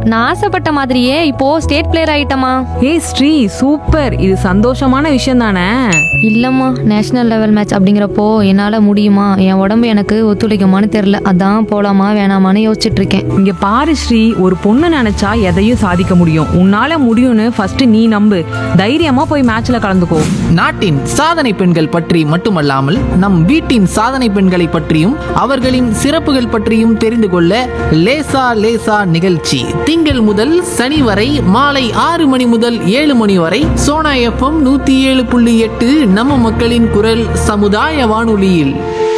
நான் ஆசைப்பட்ட மாதிரியே இப்போ ஸ்டேட் பிளேயர் ஆயிட்டமா ஏய் ஸ்ரீ சூப்பர் இது சந்தோஷமான விஷயம் தானே இல்லம்மா நேஷனல் லெவல் மேட்ச் அப்படிங்கிறப்போ என்னால முடியுமா என் உடம்பு எனக்கு ஒத்துழைக்குமான்னு தெரியல அதான் போலாமா வேணாமான்னு யோசிச்சுட்டு இருக்கேன் இங்க பாரு ஸ்ரீ ஒரு பொண்ணு நினைச்சா எதையும் சாதிக்க முடியும் உன்னால முடியும்னு ஃபர்ஸ்ட் நீ நம்பு தைரியமா போய் மேட்ச்ல கலந்துக்கோ நாட்டின் சாதனை பெண்கள் பற்றி மட்டுமல்லாமல் நம் வீட்டின் சாதனை பெண்களை பற்றியும் அவர்களின் சிறப்புகள் பற்றியும் தெரிந்து கொள்ள லேசா லேசா நிகழ்ச்சி திங்கள் முதல் சனி வரை மாலை ஆறு மணி முதல் ஏழு மணி வரை சோனா எஃப்எம் நூத்தி ஏழு புள்ளி எட்டு நம்ம மக்களின் குரல் சமுதாய வானொலியில்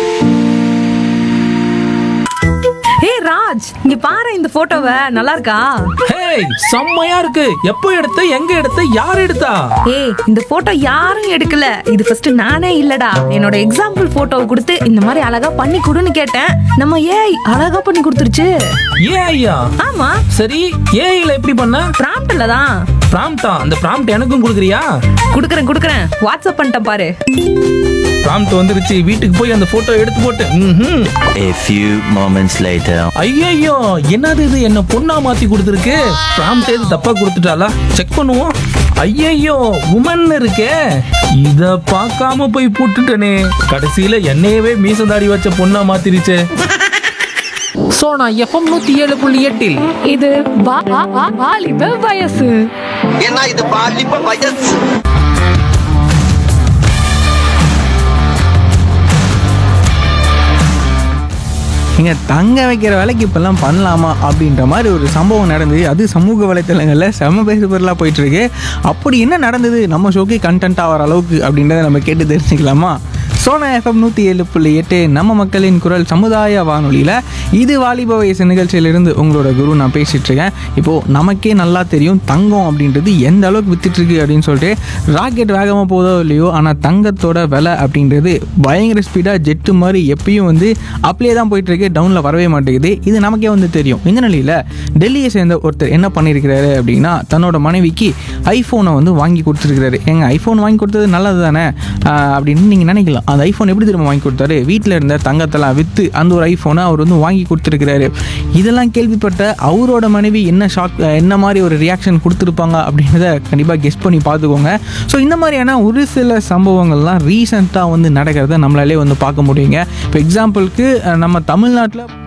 ஏய் ராஜ் இங்க பாரு இந்த போட்டோவை நல்லா இருக்கா ஹேய் செம்மையா இருக்கு எப்போ எடுத்த எங்க எடுத்த யார் எடுத்தா ஏய் இந்த போட்டோ யாரும் எடுக்கல இது ஃபர்ஸ்ட் நானே இல்லடா என்னோட எக்ஸாம்பிள் போட்டோவை கொடுத்து இந்த மாதிரி அழகா பண்ணி கொடுன்னு கேட்டேன் நம்ம ஏய் அழகா பண்ணி கொடுத்துருச்சு ஏ ஐயா ஆமா சரி ஏஐல எப்படி பண்ண பிராம்ப்ட்ல தான் ப்ராம்ப்டா அந்த ப்ராம்ப்ட் எனக்கும் கொடுக்குறியா குடுக்கறேன் குடுக்கறேன் வாட்ஸ்அப் பண்ணிட்டேன் பாரு ப்ராம்ப்ட் வந்துருச்சு வீட்டுக்கு போய் அந்த போட்டோ எடுத்து போட்டு ம்ஹும். A few moments later. ஐயையோ என்னது இது என்ன பொண்ணா மாத்தி கொடுத்துருக்கு ப்ராம்ப்ட் எது தப்பா கொடுத்துட்டாளா செக் பண்ணுவோம் ஐயையோ உமன் இருக்கே இத பார்க்காம போய் போட்டுட்டனே கடைசியில என்னையவே மீச தாடி வச்ச பொண்ணா மாத்திருச்சே சோனா எஃப்எம் நூத்தி ஏழு புள்ளி எட்டில் இது வா- வா- வா- வாலிப வயசு ஏன்னா இது பாலிப்ப வயசு இங்க தங்க வைக்கிற வேலைக்கு இப்பெல்லாம் பண்ணலாமா அப்படின்ற மாதிரி ஒரு சம்பவம் நடந்தது அது சமூக வலைத்தளங்களில் செம பேசு பொருளாக போயிட்டு இருக்கு அப்படி என்ன நடந்தது நம்ம ஷோக்கே கண்டென்ட் ஆகிற அளவுக்கு அப்படின்றத நம்ம கேட்டு தெரிஞ்சுக்கலாமா சோனா எஃப்எம் நூற்றி ஏழு புள்ளி எட்டு நம்ம மக்களின் குரல் சமுதாய வானொலியில் இது வாலிப வயசு நிகழ்ச்சியிலிருந்து உங்களோட குரு நான் பேசிட்டு இருக்கேன் இப்போது நமக்கே நல்லா தெரியும் தங்கம் அப்படின்றது எந்த அளவுக்கு வித்துட்டு இருக்கு அப்படின்னு சொல்லிட்டு ராக்கெட் வேகமாக போதோ இல்லையோ ஆனால் தங்கத்தோட விலை அப்படின்றது பயங்கர ஸ்பீடாக ஜெட்டு மாதிரி எப்பயும் வந்து அப்படியே தான் போயிட்டு இருக்கு டவுனில் வரவே மாட்டேங்குது இது நமக்கே வந்து தெரியும் இந்த நிலையில் டெல்லியை சேர்ந்த ஒருத்தர் என்ன பண்ணியிருக்கிறாரு அப்படின்னா தன்னோட மனைவிக்கு ஐஃபோனை வந்து வாங்கி கொடுத்துருக்கிறாரு எங்க ஐஃபோன் வாங்கி கொடுத்தது நல்லது தானே ஆஹ் அப்படின்னு நீங்கள் நினைக்கலாம் அந்த ஐஃபோன் எப்படி திரும்ப வாங்கி கொடுத்தாரு வீட்டில் இருந்த தங்கத்தெல்லாம் விற்று அந்த ஒரு ஐஃபோனை அவர் வந்து வாங்கி கொடுத்துருக்கிறாரு இதெல்லாம் கேள்விப்பட்ட அவரோட மனைவி என்ன ஷாக் என்ன மாதிரி ஒரு ரியாக்ஷன் கொடுத்துருப்பாங்க அப்படின்றத கண்டிப்பாக கெஸ் பண்ணி பார்த்துக்கோங்க ஸோ இந்த மாதிரியான ஒரு சில சம்பவங்கள்லாம் ரீசெண்டாக வந்து நடக்கிறத நம்மளாலே வந்து பார்க்க முடியுங்க இப்போ எக்ஸாம்பிளுக்கு நம்ம தமிழ்நாட்டில்